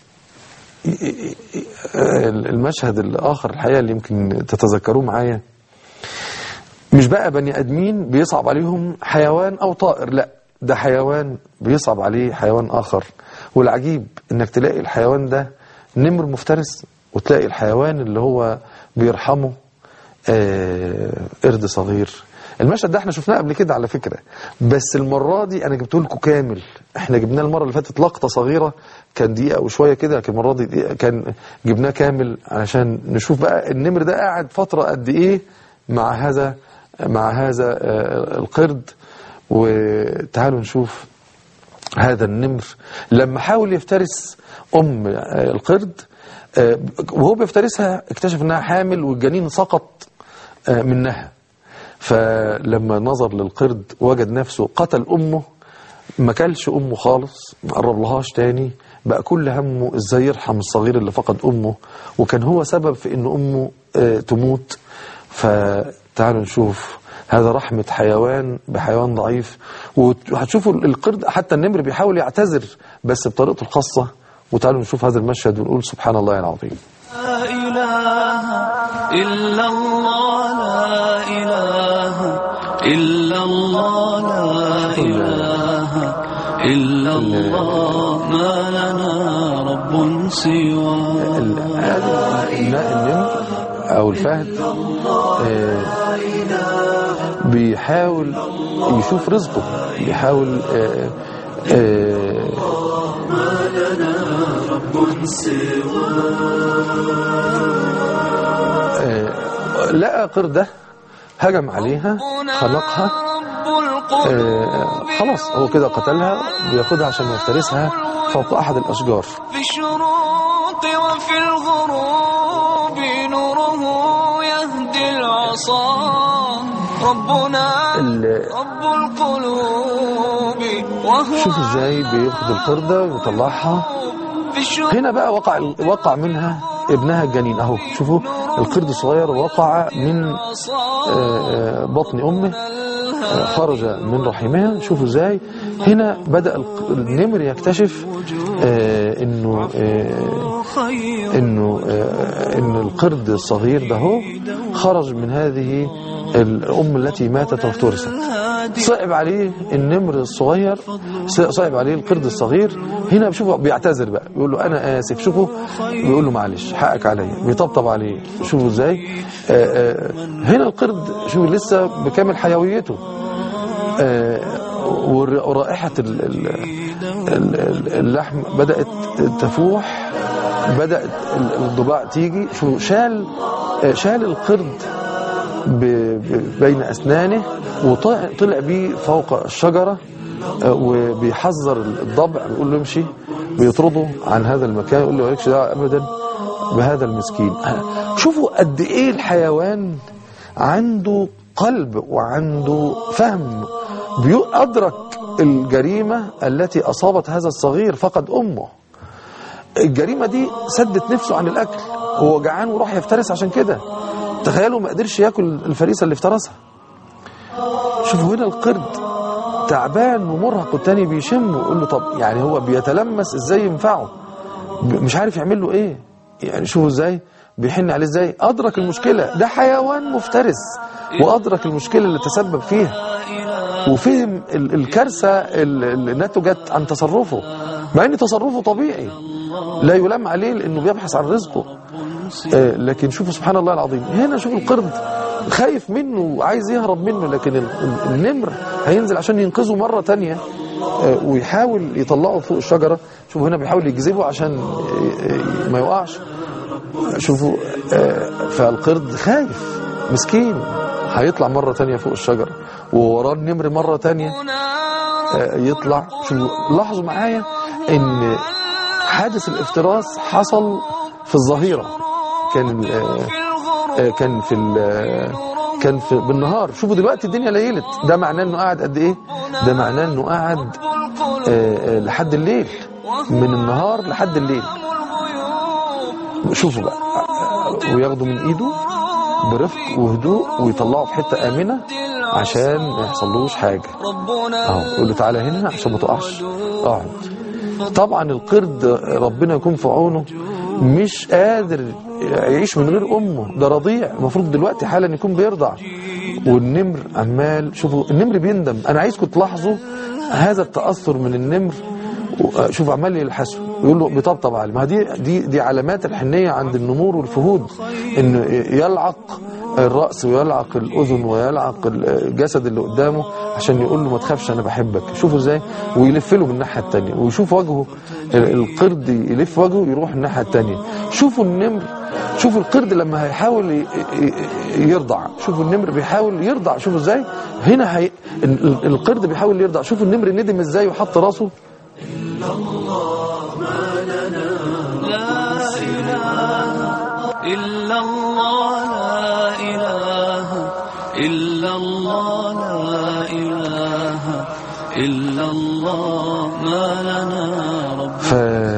المشهد الاخر الحقيقه اللي يمكن تتذكروه معايا مش بقى بني ادمين بيصعب عليهم حيوان او طائر لا ده حيوان بيصعب عليه حيوان اخر والعجيب انك تلاقي الحيوان ده نمر مفترس وتلاقي الحيوان اللي هو بيرحمه آه قرد صغير المشهد ده احنا شفناه قبل كده على فكرة بس المرة دي انا جبته لكم كامل احنا جبناه المرة اللي فاتت لقطة صغيرة كان دقيقة وشوية كده لكن المرة دي دقيقة كان جبناه كامل علشان نشوف بقى النمر ده قاعد فترة قد ايه مع هذا مع هذا آه، القرد وتعالوا نشوف هذا النمر لما حاول يفترس ام آه، القرد آه، وهو بيفترسها اكتشف انها حامل والجنين سقط آه، منها فلما نظر للقرد وجد نفسه قتل امه ما كلش امه خالص ما قرب لهاش تاني بقى كل همه ازاي يرحم الصغير اللي فقد امه وكان هو سبب في ان امه آه، تموت فتعالوا نشوف هذا رحمة حيوان بحيوان ضعيف وهتشوفوا القرد حتى النمر بيحاول يعتذر بس بطريقته الخاصة وتعالوا نشوف هذا المشهد ونقول سبحان الله العظيم لا إله إلا الله لا إله إلا الله لا إله إلا الله ما لنا رب سواه ال- هذا الماء النمر او الفهد آه، بيحاول يشوف رزقه بيحاول آه، آه، آه، لقى قردة هجم عليها خنقها رب القلوب آه، خلاص هو كده قتلها بياخدها عشان يفترسها فوق احد الاشجار في الشروق وفي الغروب نوره يهدي العصا ربنا ال- رب القلوب وهو شوف ازاي بياخد القردة ويطلعها في الشروق هنا بقى وقع وقع منها ابنها الجنين اهو شوفوا القرد الصغير وقع من آه، آه، بطن امه آه، خرج من رحمها شوفوا ازاي هنا بدأ الق- النمر يكتشف آه، انه آه، خير انه آه، ان القرد الصغير ده هو خرج من هذه الام التي ماتت وافترست الهادي صعب عليه النمر الصغير صعب عليه القرد الصغير هنا بشوفه بيعتذر بقى بيقول له انا اسف شوفوا بيقول له معلش حقك عليا بيطبطب عليه شوفوا ازاي آه، آه، هنا القرد شوفوا لسه بكامل حيويته آه، ور- ورائحة ال- ال- ال- ال- اللحم بدأت تفوح بدأت ال- الضباع تيجي شو شال شال القرد ب- ب- بين أسنانه وطلع بيه فوق الشجرة آه، وبيحذر الضبع بيقول له امشي بيطرده عن هذا المكان يقول له مالكش دعوه ابدا بهذا المسكين شوفوا قد ايه الحيوان عنده قلب وعنده فهم بيو- أدرك الجريمة التي أصابت هذا الصغير فقد أمه الجريمة دي سدت نفسه عن الأكل هو جعان وراح يفترس عشان كده تخيلوا ما قدرش ياكل الفريسة اللي افترسها شوفوا هنا القرد تعبان ومرهق والتاني بيشم ويقول له طب يعني هو بيتلمس ازاي ينفعه ب- مش عارف يعمل له ايه يعني شوفوا ازاي بيحن عليه ازاي ادرك المشكله ده حيوان مفترس وادرك المشكله اللي تسبب فيها وفهم ال- الكارثه ال- اللي نتجت عن تصرفه مع ان تصرفه طبيعي لا يلام عليه لانه بيبحث عن رزقه آه، لكن شوفوا سبحان الله العظيم هنا شوفوا القرد خايف منه وعايز يهرب منه لكن ال- ال- النمر هينزل عشان ينقذه مرة تانية آه، ويحاول يطلعه فوق الشجرة شوفوا هنا بيحاول يجذبه عشان آه، آه، ما يقعش شوفوا آه، فالقرد خايف مسكين هيطلع مرة تانية فوق الشجرة ووراه النمر مرة تانية آه، يطلع شوفوا لاحظوا معايا ان حادث الافتراس حصل في الظهيرة كان آه، آه، كان في ال- آه، كان في بالنهار شوفوا دلوقتي الدنيا ليلت ده معناه انه قاعد قد ايه ده معناه انه قاعد آه، آه، لحد الليل من النهار لحد الليل شوفوا بقى آه، وياخدوا من ايده برفق وهدوء ويطلعوا في حته امنه عشان ما يحصلوش حاجه ربنا اهو يقول له تعالى هنا عشان ما تقعش اقعد طبعا القرد ربنا يكون في عونه مش قادر يعيش من غير امه ده رضيع المفروض دلوقتي حالا يكون بيرضع والنمر عمال شوفوا النمر بيندم انا عايزكم تلاحظوا هذا التاثر من النمر و- شوف عمال يلحسه يقول له بيطبطب عليه ما دي دي دي علامات الحنيه عند النمور والفهود ان يلعق الراس ويلعق الاذن ويلعق الجسد اللي قدامه عشان يقول له ما تخافش انا بحبك شوفوا ازاي ويلف له من الناحيه الثانيه ويشوف وجهه ال- القرد يلف وجهه يروح الناحيه الثانيه شوفوا النمر شوفوا القرد لما هيحاول ي- ي- يرضع شوفوا النمر بيحاول يرضع شوفوا ازاي هنا هي ال- ال- القرد بيحاول يرضع شوفوا النمر ندم ازاي وحط راسه إلا الله لا إله إلا الله لا إله إلا الله ما لنا رب ف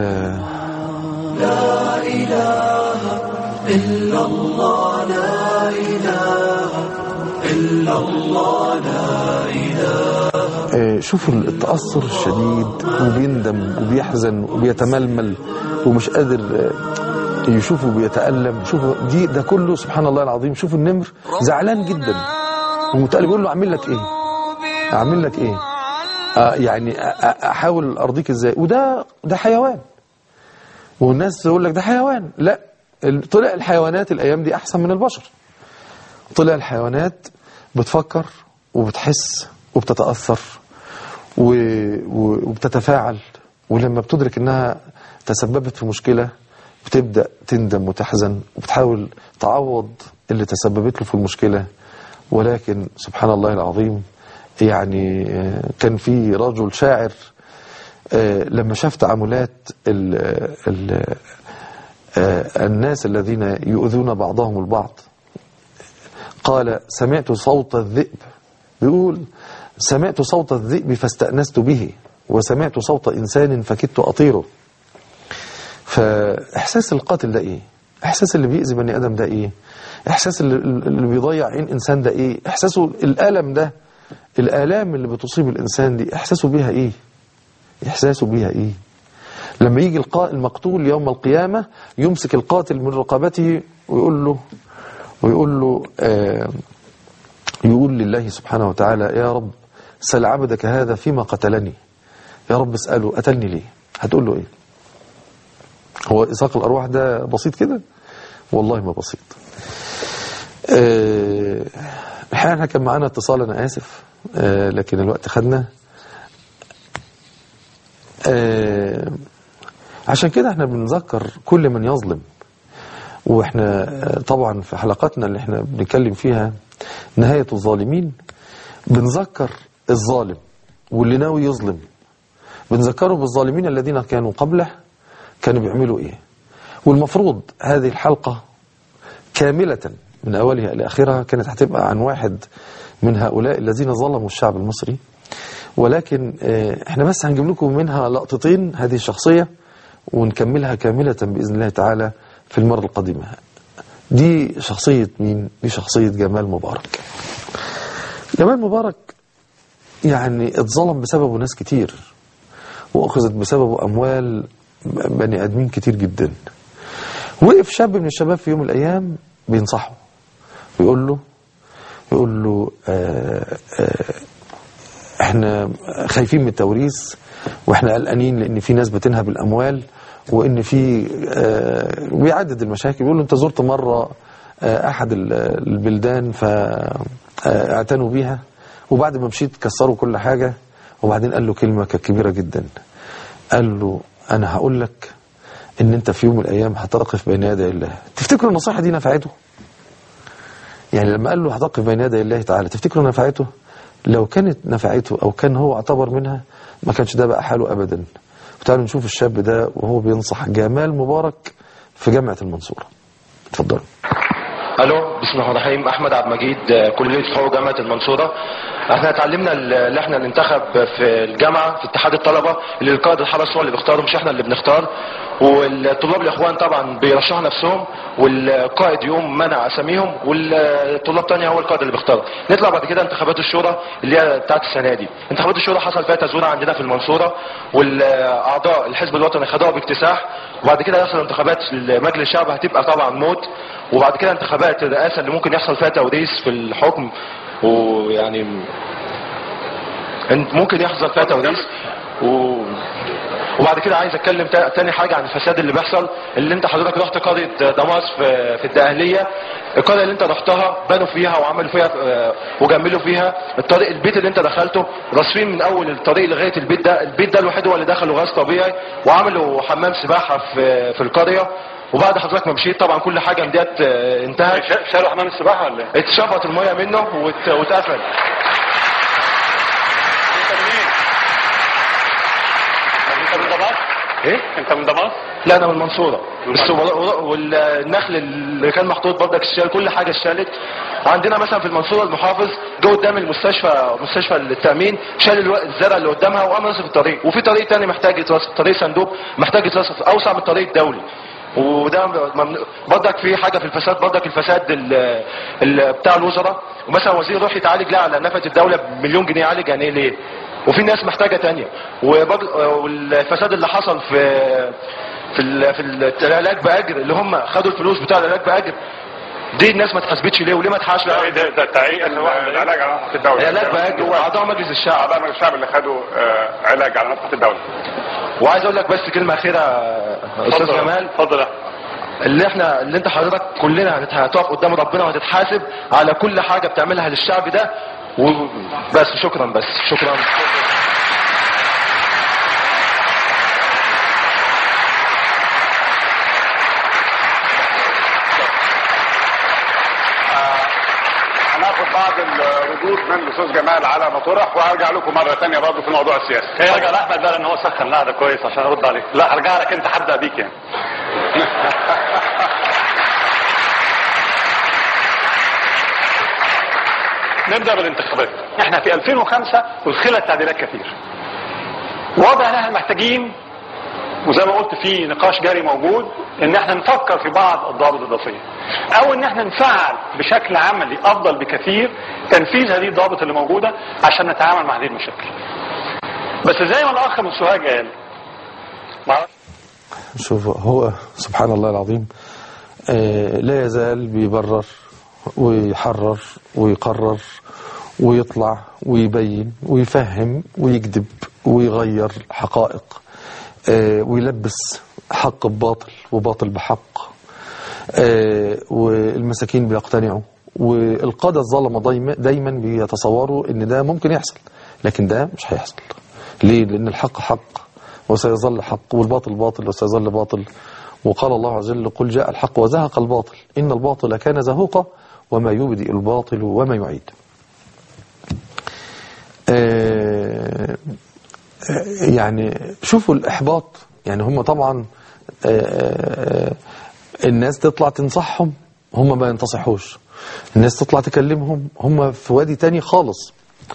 آه، شوفوا التأثر الشديد وبيندم وبيحزن وبيتململ ومش قادر آه، يشوفه بيتألم شوفوا دي ده كله سبحان الله العظيم شوفوا النمر زعلان جدا ومتقلب بيقول له اعمل لك ايه اعمل لك ايه آه يعني أ- أ- احاول ارضيك ازاي وده ده حيوان والناس تقول لك ده حيوان لا ال- طلع الحيوانات الايام دي احسن من البشر طلع الحيوانات بتفكر وبتحس وبتتاثر و... و... وبتتفاعل ولما بتدرك انها تسببت في مشكله بتبدا تندم وتحزن وبتحاول تعوض اللي تسببت له في المشكله ولكن سبحان الله العظيم يعني آه، كان في رجل شاعر آه، لما شاف تعاملات ال ال آه، الناس الذين يؤذون بعضهم البعض قال سمعت صوت الذئب بيقول سمعت صوت الذئب فاستأنست به وسمعت صوت إنسان فكدت أطيره فإحساس القاتل ده إيه إحساس اللي بيأذي بني آدم ده إيه إحساس اللي, اللي بيضيع عين إنسان ده إيه إحساسه الألم ده الآلام اللي بتصيب الإنسان دي إحساسه بيها إيه إحساسه بيها إيه لما يجي القا- المقتول يوم القيامة يمسك القاتل من رقبته ويقول له ويقول له آه يقول لله سبحانه وتعالى يا رب سل عبدك هذا فيما قتلني يا رب اسأله قتلني ليه هتقول له ايه هو إساق الأرواح ده بسيط كده والله ما بسيط آه، الحقيقة احنا كان معانا اتصال أنا آسف آه، لكن الوقت خدنا آه، عشان كده احنا بنذكر كل من يظلم واحنا آه، طبعا في حلقاتنا اللي احنا بنتكلم فيها نهاية الظالمين بنذكر الظالم واللي ناوي يظلم بنذكره بالظالمين الذين كانوا قبله كانوا بيعملوا ايه والمفروض هذه الحلقة كاملة من أولها إلى آخرها كانت هتبقى عن واحد من هؤلاء الذين ظلموا الشعب المصري ولكن آه، احنا بس هنجيب لكم منها لقطتين هذه الشخصية ونكملها كاملة بإذن الله تعالى في المرة القادمة دي شخصية مين؟ دي شخصية جمال مبارك جمال مبارك يعني اتظلم بسببه ناس كتير وأخذت بسببه أموال بني آدمين كتير جدا وقف شاب من الشباب في يوم من الأيام بينصحه ويقول له يقول له آه آه احنا خايفين من التوريث واحنا قلقانين لان في ناس بتنهب الاموال وان في آه ويعدد المشاكل بيقول له انت زرت مره آه احد ال- البلدان فاعتنوا بيها وبعد ما مشيت كسروا كل حاجه وبعدين قال له كلمه كانت كبيره جدا قال له انا هقول لك ان انت في يوم من الايام هتقف بين يدي الله تفتكروا النصيحه دي نفعته يعني لما قال له هتقف بين يدي الله تعالى تفتكروا نفعته لو كانت نفعته او كان هو اعتبر منها ما كانش ده بقى حاله ابدا وتعالوا نشوف الشاب ده وهو بينصح جمال مبارك في جامعه المنصوره اتفضلوا الو بسم الله الرحمن الرحيم احمد عبد المجيد آه، كليه حقوق جامعه المنصوره احنا اتعلمنا ال- اللي احنا ننتخب في الجامعه في اتحاد الطلبه اللي القائد الحرس هو اللي بيختاره مش احنا اللي بنختار والطلاب الاخوان طبعا بيرشحوا نفسهم والقائد يقوم منع اساميهم والطلاب تانية هو القائد اللي بيختار نطلع بعد كده انتخابات الشورى اللي هي بتاعت السنه دي انتخابات الشورى حصل فيها تزوير عندنا في المنصوره والاعضاء الحزب الوطني خدوها باكتساح وبعد كده يحصل انتخابات لمجلس الشعب هتبقى طبعا موت وبعد كده انتخابات الرئاسه اللي ممكن يحصل فيها توريث في الحكم ويعني انت ممكن يحصل فيها توريث و... وبعد كده عايز اتكلم تا- تاني حاجه عن الفساد اللي بيحصل اللي انت حضرتك رحت قريه دماس في في الدقهليه القريه اللي انت رحتها بنوا فيها وعملوا فيها آه، وجملوا فيها الطريق البيت اللي انت دخلته رصفين من اول الطريق لغايه البيت ده البيت ده الوحيد هو اللي دخلوا غاز طبيعي وعملوا حمام سباحه في في القريه وبعد حضرتك ما مشيت طبعا كل حاجه من ديت آه، انتهت شالوا حمام السباحه ولا ايه؟ اتشفط الميه منه وات- واتقفل انت منين؟ انت من دمشق؟ ايه انت من دمشق؟ لا انا من المنصوره بس ور- والنخل اللي كان محطوط برضك الشال كل حاجه اتشالت وعندنا مثلا في المنصوره المحافظ جه قدام المستشفى مستشفى التامين شال الو- الزرع اللي قدامها وقام رصف الطريق وفي طريق تاني محتاج يترصف طريق صندوق محتاج يترصف اوسع من الطريق الدولي وده ممنوع برضك في حاجه في الفساد برضك الفساد ال- ال- بتاع الوزراء ومثلا وزير يروح يتعالج لا على نفقه الدوله بمليون جنيه يعالج يعني ليه؟ وفي ناس محتاجه تانية وبرض- والفساد اللي حصل في في ال- في ال- العلاج باجر اللي هم خدوا الفلوس بتاع العلاج باجر دي الناس ما اتحاسبتش ليه وليه ما اتحاسبش ده ده ده تعيين العلاج على نفقه الدوله علاج باجر اعضاء مجلس الشعب اعضاء مجلس الشعب اللي خدوا آه، علاج على نفقه الدوله وعايز اقول لك بس كلمه اخيره استاذ اتفضل. جمال اتفضل يا اللي احنا اللي انت حضرتك كلنا هنت- هتقف قدام ربنا وهتتحاسب على كل حاجه بتعملها للشعب ده وبس شكرا بس شكرا هناخد بعض الردود من الاستاذ جمال على ما طرح وهرجع لكم مره ثانيه برضه في الموضوع السياسي. هي ارجع لاحمد بقى لان هو سخن القعده كويس عشان ارد عليك لا هرجع لك انت هبدا بيك يعني نبدا بالانتخابات احنا في 2005 ادخلت تعديلات كثير واضح ان احنا محتاجين وزي ما قلت في نقاش جاري موجود ان احنا نفكر في بعض الضوابط الاضافيه او ان احنا نفعل بشكل عملي افضل بكثير تنفيذ هذه الضوابط اللي موجوده عشان نتعامل مع هذه المشاكل بس زي ما الاخ من سوهاج قال معرفش شوف هو سبحان الله العظيم آه، لا يزال بيبرر ويحرر ويقرر ويطلع ويبين ويفهم ويكذب ويغير حقائق آه، ويلبس حق بباطل وباطل بحق آه، والمساكين بيقتنعوا والقادة الظلمة دايما, دايما بيتصوروا ان ده ممكن يحصل لكن ده مش هيحصل ليه لان الحق حق وسيظل حق والباطل باطل وسيظل باطل وقال الله عز وجل قل جاء الحق وزهق الباطل إن الباطل كان زهوقا وما يبدئ الباطل وما يعيد آه، آه، يعني شوفوا الإحباط يعني هم طبعا آه، الناس تطلع تنصحهم هم ما ينتصحوش الناس تطلع تكلمهم هم في وادي تاني خالص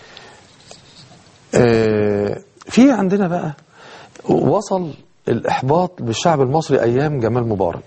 آه، في عندنا بقى وصل الإحباط بالشعب المصري أيام جمال مبارك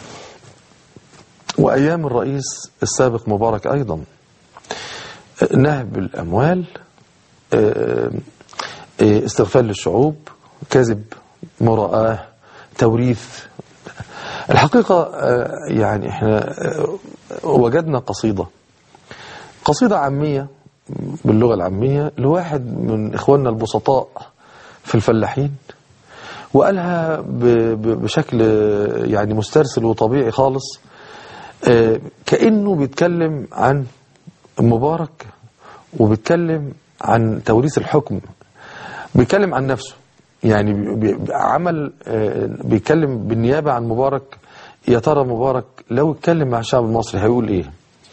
وأيام الرئيس السابق مبارك أيضا آه، نهب الأموال آه، آه، استغفال للشعوب كذب مراءة توريث الحقيقة آه، يعني احنا آه، وجدنا قصيدة قصيدة عامية باللغة العامية لواحد من إخواننا البسطاء في الفلاحين وقالها ب- ب- بشكل آه، يعني مسترسل وطبيعي خالص آه، كأنه بيتكلم عن مبارك وبيتكلم عن توريث الحكم بيتكلم عن نفسه يعني بي- بي- عمل آه، بيتكلم بالنيابة عن مبارك يا ترى مبارك لو اتكلم مع الشعب المصري هيقول ايه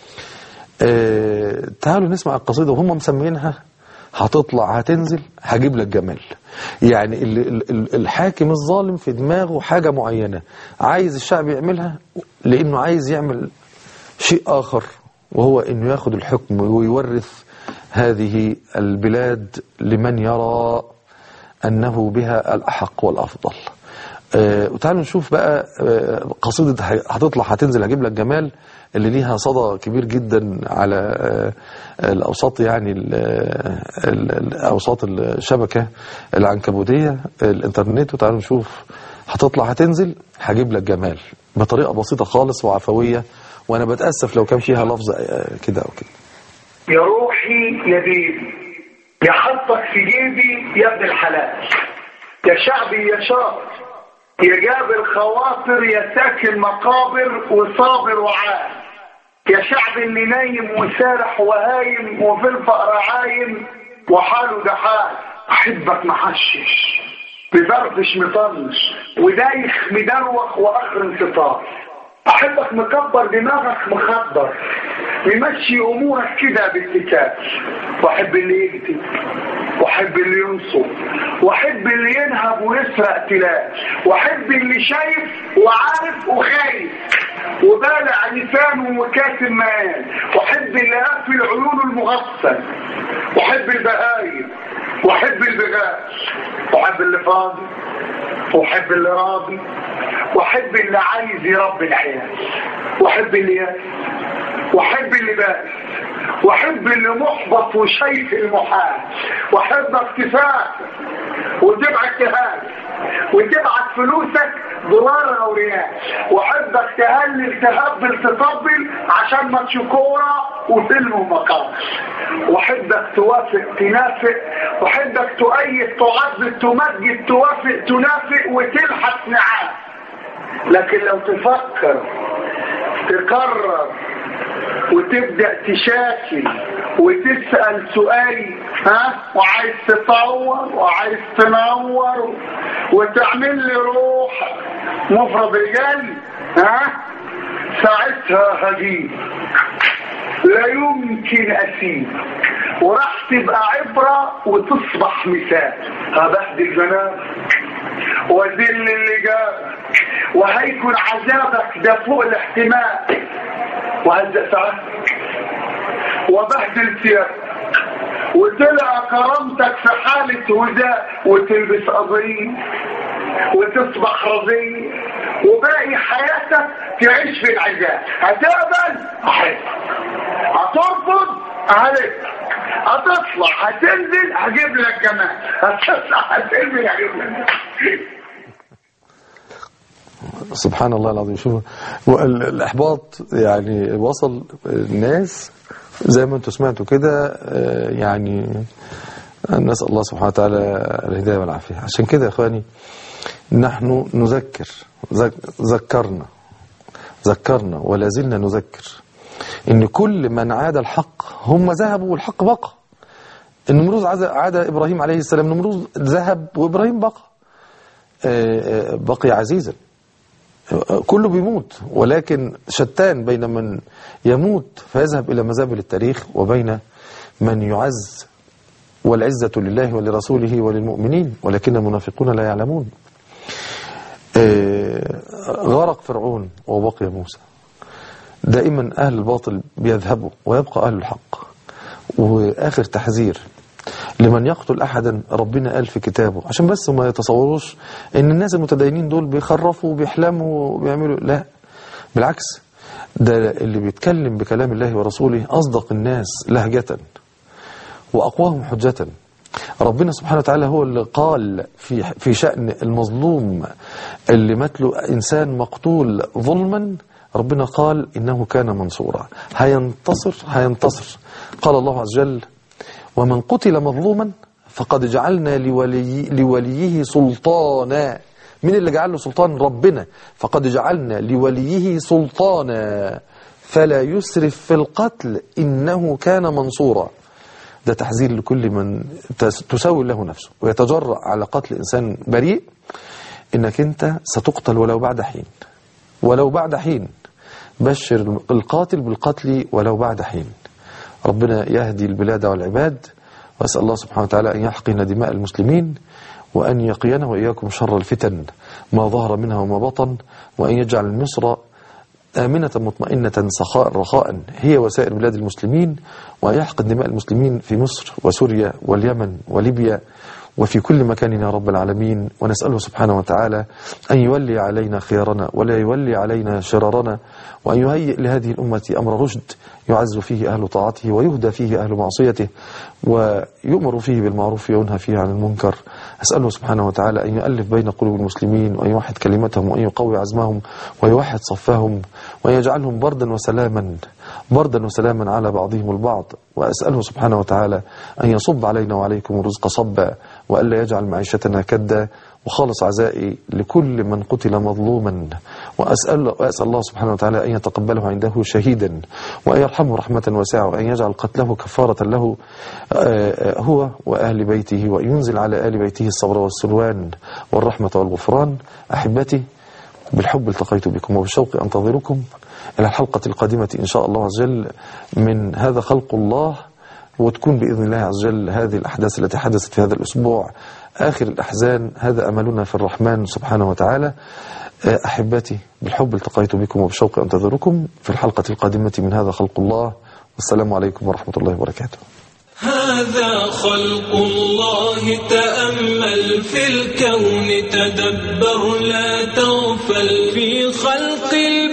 آه، تعالوا نسمع القصيدة وهم مسمينها هتطلع هتنزل هجيب لك جمال يعني ال- ال- ال- الحاكم الظالم في دماغه حاجة معينة عايز الشعب يعملها لأنه عايز يعمل شيء آخر وهو أنه ياخد الحكم ويورث هذه البلاد لمن يرى أنه بها الأحق والأفضل آه، وتعالوا نشوف بقى آه، قصيدة ه- هتطلع هتنزل هجيب لك جمال اللي ليها صدى كبير جدا على آه، الأوساط يعني ال- ال- ال- أوساط الشبكة العنكبوتية الإنترنت وتعالوا نشوف هتطلع هتنزل هجيب لك جمال بطريقة بسيطة خالص وعفوية وأنا بتأسف لو كان فيها لفظ آه، كده أو كده يا روحي يا بيبي يا حطك في جيبي يا ابن الحلال يا شعبي يا شاطر يا جابر خواطر يا ساكن مقابر وصابر وعال يا شعب اللي نايم وسارح وهايم وفي الفقر عايم وحاله ده حال احبك محشش بفرفش مطنش ودايخ مدروخ واخر انتصار احبك مكبر دماغك مخدر يمشي امورك كده باتكال واحب اللي يكتب واحب اللي ينصب واحب اللي ينهب ويسرق تلاش واحب اللي شايف وعارف وخايف وبالع لسانه وكاتم مقال واحب اللي قافل عيونه المغفل واحب البهايم واحب البغاء واحب اللي فاضي واحب اللي راضي واحب اللي عايز يربي العيال واحب اللي يأس واحب اللي بائس واحب اللي محبط وشايف المحال واحب اكتفاء وتبعت تهاج وتبعت فلوسك دولار او ريال واحبك تهلل تهبل تطبل عشان ماتش كوره وفيلم ومقام واحبك توافق تنافق واحبك تؤيد تعذب تمجد توافق تنافق وتلحق نعام لكن لو تفكر تقرر وتبدأ تشاكل وتسأل سؤال ها وعايز تطور وعايز تنور وتعمل لي روح مفرد رجال ها ساعتها هجيب لا يمكن اسيب وراح تبقى عبرة وتصبح مثال هبهدل جنابك وذل اللي جابك وهيكون عذابك ده فوق الاحتمال وهزق سعادتك وبهدل ثيابك وتلقى كرامتك في حالة هداء وتلبس قضية وتصبح رضية وباقي حياتك تعيش في العذاب هتقبل أحبك هترفض أهلك هتطلع هتنزل هجيب لك كمان هتطلع هتنزل هجيب لك سبحان الله العظيم شوف وال- الإحباط يعني وصل الناس زي ما انتم سمعتوا كده آه، يعني نسأل الله سبحانه وتعالى الهداية والعافية عشان كده يا إخواني نحن نذكر ذك- ذكرنا ذكرنا ولا زلنا نذكر إن كل من عاد الحق هم ذهبوا والحق بقى النمروز عاد عاد إبراهيم عليه السلام نمروز ذهب وإبراهيم بقى آه، آه، بقي عزيزا آه، كله بيموت ولكن شتان بين من يموت فيذهب إلى مزابل التاريخ وبين من يعز والعزة لله ولرسوله وللمؤمنين ولكن المنافقون لا يعلمون آه، غرق فرعون وبقي موسى دائما أهل الباطل بيذهبوا ويبقى أهل الحق وآخر تحذير لمن يقتل أحدا ربنا قال في كتابه عشان بس ما يتصوروش إن الناس المتدينين دول بيخرفوا وبيحلموا وبيعملوا لا بالعكس ده اللي بيتكلم بكلام الله ورسوله أصدق الناس لهجة وأقواهم حجة ربنا سبحانه وتعالى هو اللي قال في في شأن المظلوم اللي متله إنسان مقتول ظلما ربنا قال إنه كان منصورا هينتصر هينتصر قال الله عز وجل ومن قتل مظلوما فقد جعلنا لولي لوليه سلطانا من اللي جعل له سلطان ربنا فقد جعلنا لوليه سلطانا فلا يسرف في القتل إنه كان منصورا ده تحذير لكل من تس- تساوي له نفسه ويتجرأ على قتل إنسان بريء إنك أنت ستقتل ولو بعد حين ولو بعد حين بشر القاتل بالقتل ولو بعد حين ربنا يهدي البلاد والعباد وأسأل الله سبحانه وتعالى أن يحقن دماء المسلمين وأن يقينا وإياكم شر الفتن ما ظهر منها وما بطن وأن يجعل مصر آمنة مطمئنة سخاء رخاء هي وسائر بلاد المسلمين وأن يحقن دماء المسلمين في مصر وسوريا واليمن وليبيا وفي كل مكان يا رب العالمين ونسأله سبحانه وتعالى أن يولي علينا خيارنا ولا يولي علينا شرارنا وأن يهيئ لهذه الأمة أمر رشد يعز فيه أهل طاعته ويهدى فيه أهل معصيته ويؤمر فيه بالمعروف وينهى فيه عن المنكر أسأله سبحانه وتعالى أن يؤلف بين قلوب المسلمين وأن يوحد كلمتهم وأن يقوي عزمهم ويوحد صفهم وأن يجعلهم بردا وسلاما بردا وسلاما على بعضهم البعض وأسأله سبحانه وتعالى أن يصب علينا وعليكم الرزق صبا وألا يجعل معيشتنا كدا وخالص عزائي لكل من قتل مظلوما وأسأل, وأسأل الله سبحانه وتعالى أن يتقبله عنده شهيدا وأن يرحمه رحمة واسعة وأن يجعل قتله كفارة له آه، هو وأهل بيته وأن ينزل على آل بيته الصبر والسلوان والرحمة والغفران أحبتي بالحب التقيت بكم وبالشوق أنتظركم إلى الحلقة القادمة إن شاء الله عز وجل من هذا خلق الله وتكون بإذن الله عز وجل هذه الأحداث التي حدثت في هذا الأسبوع آخر الأحزان هذا أملنا في الرحمن سبحانه وتعالى أحبتي بالحب التقيت بكم وبالشوق أنتظركم في الحلقة القادمة من هذا خلق الله والسلام عليكم ورحمة الله وبركاته هذا خلق الله تأمل في الكون تدبر لا تغفل في خلق الله